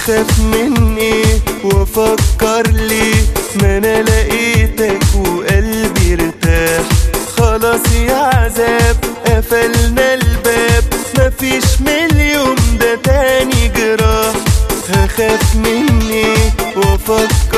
هخاف من ايه وافكر ليه ما انا لقيتك وقلبي ارتاح خلاص يا عذاب قفلنا الباب مفيش مليون ده تاني جراح هخاف من ايه وافكر